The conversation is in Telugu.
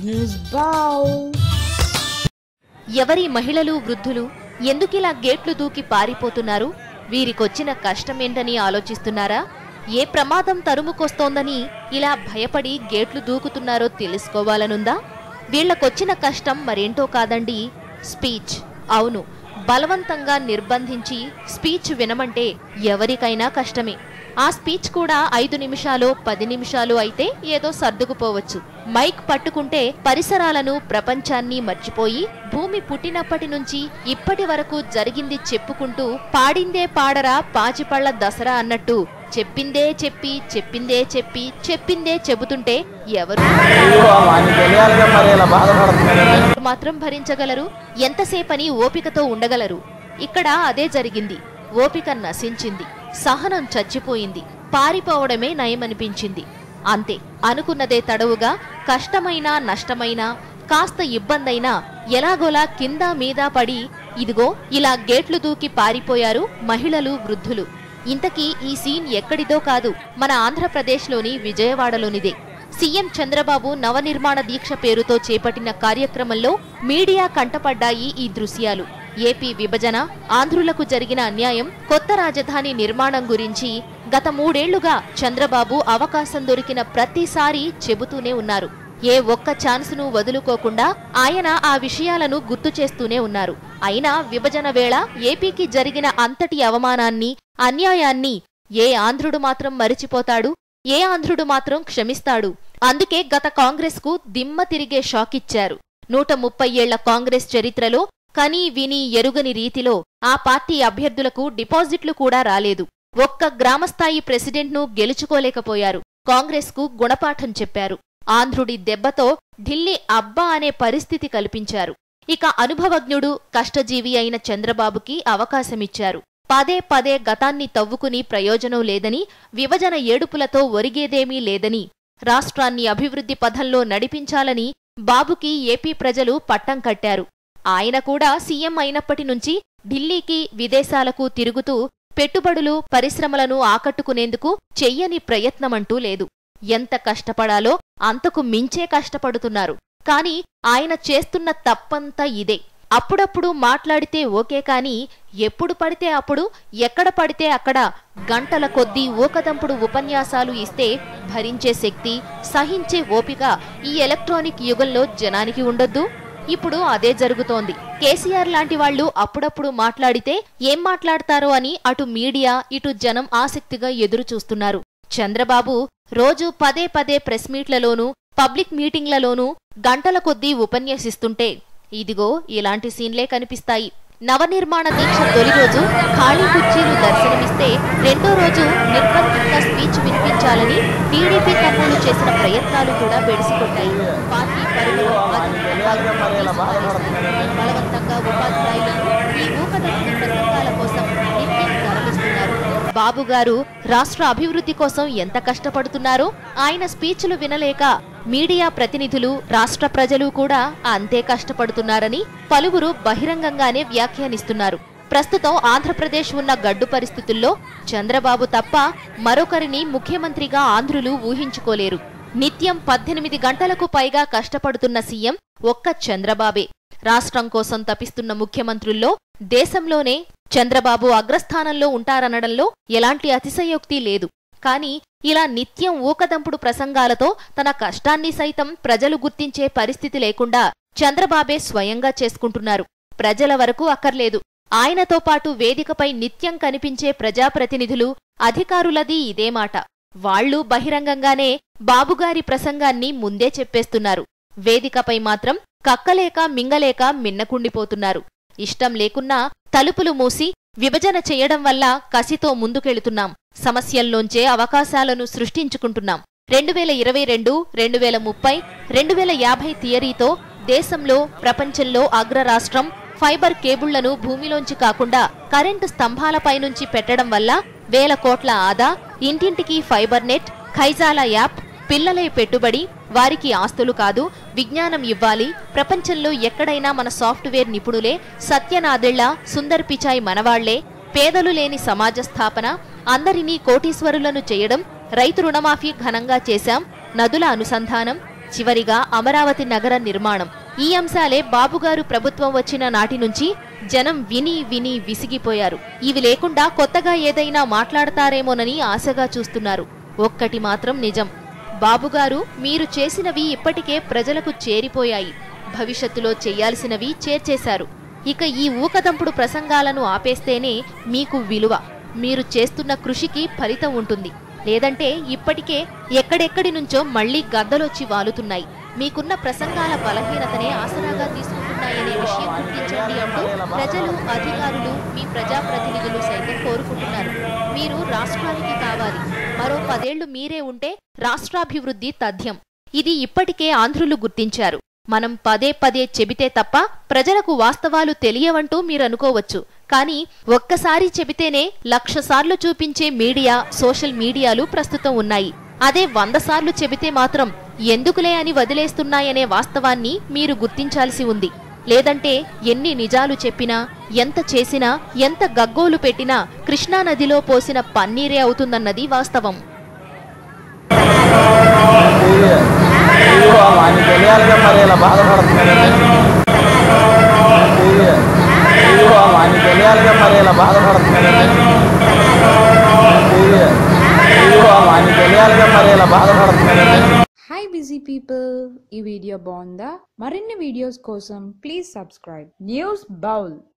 News Bow. ఎవరి మహిళలు వృద్ధులు ఎందుకిలా గేట్లు దూకి పారిపోతున్నారు వీరికొచ్చిన కష్టమేంటని ఆలోచిస్తున్నారా ఏ ప్రమాదం తరుముకొస్తోందని ఇలా భయపడి గేట్లు దూకుతున్నారో తెలుసుకోవాలనుందా వీళ్లకొచ్చిన కష్టం మరేంటో కాదండి స్పీచ్ అవును బలవంతంగా నిర్బంధించి స్పీచ్ వినమంటే ఎవరికైనా కష్టమే ఆ స్పీచ్ కూడా ఐదు నిమిషాలు పది నిమిషాలు అయితే ఏదో సర్దుకుపోవచ్చు మైక్ పట్టుకుంటే పరిసరాలను ప్రపంచాన్ని మర్చిపోయి భూమి పుట్టినప్పటి నుంచి ఇప్పటి వరకు జరిగింది చెప్పుకుంటూ పాడిందే పాడరా పాచిపళ్ళ దసరా అన్నట్టు చెప్పిందే చెప్పి చెప్పిందే చెప్పి చెప్పిందే చెబుతుంటే ఎవరు వాడిని తెలియాలిగా మరి ఇలా బాధపడుతున్నారు ఎవరు మాత్రం భరించగలరు ఎంతసేపని ఓపికతో ఉండగలరు ఇక్కడ అదే జరిగింది ఓపిక నశించింది సహనం చచ్చిపోయింది పారిపోవడమే నయమనిపించింది అంతే అనుకున్నదే తడవుగా కష్టమైనా నష్టమైనా కాస్త ఇబ్బందైనా ఎలాగోలా కింద మీద పడి ఇదిగో ఇలా గేట్లు దూకి పారిపోయారు మహిళలు వృద్ధులు ఇంతకీ ఈ సీన్ ఎక్కడిదో కాదు మన ఆంధ్రప్రదేశ్లోని విజయవాడలోనిదే సీఎం చంద్రబాబు నవనిర్మాణ దీక్ష పేరుతో చేపట్టిన కార్యక్రమంలో మీడియా కంటపడ్డాయి ఈ దృశ్యాలు ఏపీ విభజన ఆంధ్రులకు జరిగిన అన్యాయం కొత్త రాజధాని నిర్మాణం గురించి గత మూడేళ్లుగా చంద్రబాబు అవకాశం దొరికిన ప్రతిసారి చెబుతూనే ఉన్నారు ఏ ఒక్క ఛాన్సును వదులుకోకుండా ఆయన ఆ విషయాలను గుర్తు చేస్తూనే ఉన్నారు అయినా విభజన వేళ ఏపీకి జరిగిన అంతటి అవమానాన్ని అన్యాయాన్ని ఏ ఆంధ్రుడు మాత్రం మరిచిపోతాడు ఏ ఆంధ్రుడు మాత్రం క్షమిస్తాడు అందుకే గత కాంగ్రెస్ కు దిమ్మ తిరిగే షాక్ ఇచ్చారు నూట ముప్పై ఏళ్ల కాంగ్రెస్ చరిత్రలో కని విని ఎరుగని రీతిలో ఆ పార్టీ అభ్యర్థులకు డిపాజిట్లు కూడా రాలేదు ఒక్క గ్రామస్థాయి ప్రెసిడెంట్ను గెలుచుకోలేకపోయారు కాంగ్రెస్ కు గుణపాఠం చెప్పారు ఆంధ్రుడి దెబ్బతో ఢిల్లీ అబ్బా అనే పరిస్థితి కల్పించారు ఇక అనుభవజ్ఞుడు కష్టజీవి అయిన చంద్రబాబుకి అవకాశమిచ్చారు పదే పదే గతాన్ని తవ్వుకుని ప్రయోజనం లేదని విభజన ఏడుపులతో ఒరిగేదేమీ లేదని రాష్ట్రాన్ని అభివృద్ధి పథంలో నడిపించాలని బాబుకి ఏపీ ప్రజలు పట్టం కట్టారు ఆయన కూడా సీఎం అయినప్పటి నుంచి ఢిల్లీకి విదేశాలకు తిరుగుతూ పెట్టుబడులు పరిశ్రమలను ఆకట్టుకునేందుకు చెయ్యని ప్రయత్నమంటూ లేదు ఎంత కష్టపడాలో అంతకు మించే కష్టపడుతున్నారు కాని ఆయన చేస్తున్న తప్పంతా ఇదే అప్పుడప్పుడు మాట్లాడితే ఓకే కాని ఎప్పుడు పడితే అప్పుడు ఎక్కడ పడితే అక్కడ గంటల కొద్దీ ఊకదంపుడు ఉపన్యాసాలు ఇస్తే భరించే శక్తి సహించే ఓపిక ఈ ఎలక్ట్రానిక్ యుగంలో జనానికి ఉండొద్దు ఇప్పుడు అదే జరుగుతోంది కేసీఆర్ లాంటి వాళ్ళు అప్పుడప్పుడు మాట్లాడితే ఏం మాట్లాడతారో అని అటు మీడియా ఇటు జనం ఆసక్తిగా ఎదురు చూస్తున్నారు చంద్రబాబు రోజు పదే పదే ప్రెస్ మీట్లలోనూ పబ్లిక్ మీటింగ్లలోనూ గంటల కొద్దీ ఉపన్యసిస్తుంటే ఇదిగో ఇలాంటి సీన్లే కనిపిస్తాయి నవనిర్మాణ దీక్ష తొలి రోజు ఖాళీ కుర్చీలు దర్శనమిస్తే రెండో రోజు నిర్బంధంగా స్పీచ్ వినిపించాలని టీడీపీ కర్నూలు చేసిన ప్రయత్నాలు కూడా బెడిసికొట్టాయి పార్టీ పరువును అధికారులు బలవంతంగా ఉపాధ్యాయులను ఈ ఊకదంపుడు ప్రసంగాల కోసం నిత్యం తరలిస్తున్నారు బాబు గారు రాష్ట్ర అభివృద్ధి కోసం ఎంత కష్టపడుతున్నారో ఆయన స్పీచ్లు వినలేక మీడియా ప్రతినిధులు రాష్ట్ర ప్రజలు కూడా అంతే కష్టపడుతున్నారని పలువురు బహిరంగంగానే వ్యాఖ్యానిస్తున్నారు ప్రస్తుతం ఆంధ్రప్రదేశ్ ఉన్న గడ్డు పరిస్థితుల్లో చంద్రబాబు తప్ప మరొకరిని ముఖ్యమంత్రిగా ఆంధ్రులు ఊహించుకోలేరు నిత్యం పద్దెనిమిది గంటలకు పైగా కష్టపడుతున్న సీఎం ఒక్క చంద్రబాబే రాష్ట్రం కోసం తపిస్తున్న ముఖ్యమంత్రుల్లో దేశంలోనే చంద్రబాబు అగ్రస్థానంలో ఉంటారనడంలో ఎలాంటి అతిశయోక్తి లేదు కానీ ఇలా నిత్యం ఊకదంపుడు ప్రసంగాలతో తన కష్టాన్ని సైతం ప్రజలు గుర్తించే పరిస్థితి లేకుండా చంద్రబాబే స్వయంగా చేసుకుంటున్నారు ప్రజల వరకు అక్కర్లేదు ఆయనతో పాటు వేదికపై నిత్యం కనిపించే ప్రజాప్రతినిధులు అధికారులది ఇదే మాట వాళ్లు బహిరంగంగానే బాబుగారి ప్రసంగాన్ని ముందే చెప్పేస్తున్నారు వేదికపై మాత్రం కక్కలేక మింగలేక మిన్నకుండిపోతున్నారు ఇష్టం లేకున్నా తలుపులు మూసి విభజన చేయడం వల్ల కసితో ముందుకెళుతున్నాం సమస్యల్లోంచే అవకాశాలను సృష్టించుకుంటున్నాం రెండు వేల ఇరవై రెండు రెండు వేల ముప్పై రెండు వేల యాభై థియరీతో దేశంలో ప్రపంచంలో అగ్రరాష్ట్రం ఫైబర్ కేబుళ్లను భూమిలోంచి కాకుండా కరెంటు స్తంభాలపై నుంచి పెట్టడం వల్ల వేల కోట్ల ఆదా ఇంటింటికి ఫైబర్ నెట్ ఖైజాలా యాప్ పిల్లలే పెట్టుబడి వారికి ఆస్తులు కాదు విజ్ఞానం ఇవ్వాలి ప్రపంచంలో ఎక్కడైనా మన సాఫ్ట్వేర్ నిపుణులే సత్యనాదెళ్ల సుందర్ పిచాయ్ మనవాళ్లే పేదలు లేని సమాజ స్థాపన అందరినీ కోటీశ్వరులను చేయడం రైతు రుణమాఫీ ఘనంగా చేశాం నదుల అనుసంధానం చివరిగా అమరావతి నగర నిర్మాణం ఈ అంశాలే బాబుగారు ప్రభుత్వం వచ్చిన నాటి నుంచి జనం విని విని విసిగిపోయారు ఇవి లేకుండా కొత్తగా ఏదైనా మాట్లాడతారేమోనని ఆశగా చూస్తున్నారు ఒక్కటి మాత్రం నిజం బాబుగారు మీరు చేసినవి ఇప్పటికే ప్రజలకు చేరిపోయాయి భవిష్యత్తులో చేయాల్సినవి చేర్చేశారు ఇక ఈ ఊకదంపుడు ప్రసంగాలను ఆపేస్తేనే మీకు విలువ మీరు చేస్తున్న కృషికి ఫలితం ఉంటుంది లేదంటే ఇప్పటికే ఎక్కడెక్కడి నుంచో మళ్లీ గద్దలొచ్చి వాలుతున్నాయి మీకున్న ప్రసంగాల బలహీనతనే ఆసరాగా తీసుకుంటున్నాయనే విషయం గుర్తించండి అంటూ ప్రజలు అధికారులు మీ ప్రజాప్రతినిధులు సైతం కోరుకుంటున్నారు మీరు రాష్ట్రానికి కావాలి మరో పదేళ్లు మీరే ఉంటే రాష్ట్రాభివృద్ధి తథ్యం ఇది ఇప్పటికే ఆంధ్రులు గుర్తించారు మనం పదే పదే చెబితే తప్ప ప్రజలకు వాస్తవాలు తెలియవంటూ మీరనుకోవచ్చు కానీ ఒక్కసారి చెబితేనే లక్ష సార్లు చూపించే మీడియా సోషల్ మీడియాలు ప్రస్తుతం ఉన్నాయి అదే వంద సార్లు చెబితే మాత్రం ఎందుకులే అని వదిలేస్తున్నాయనే వాస్తవాన్ని మీరు గుర్తించాల్సి ఉంది లేదంటే ఎన్ని నిజాలు చెప్పినా ఎంత చేసినా ఎంత గగ్గోలు పెట్టినా కృష్ణానదిలో పోసిన పన్నీరే అవుతుందన్నది వాస్తవం అని తెలియాలిగా మరి ఇలా బాధపడుతున్నారండి అని తెలియాలిగా మరి ఇలా బాధపడుతున్నారండి అని తెలియాలిగా మరి ఇలా బాధపడుతున్నారండి హాయ్ బిజీ పీపుల్ ఈ వీడియో బాగుందా మరిన్ని వీడియోస్ కోసం ప్లీజ్ సబ్స్క్రైబ్ న్యూస్ బౌల్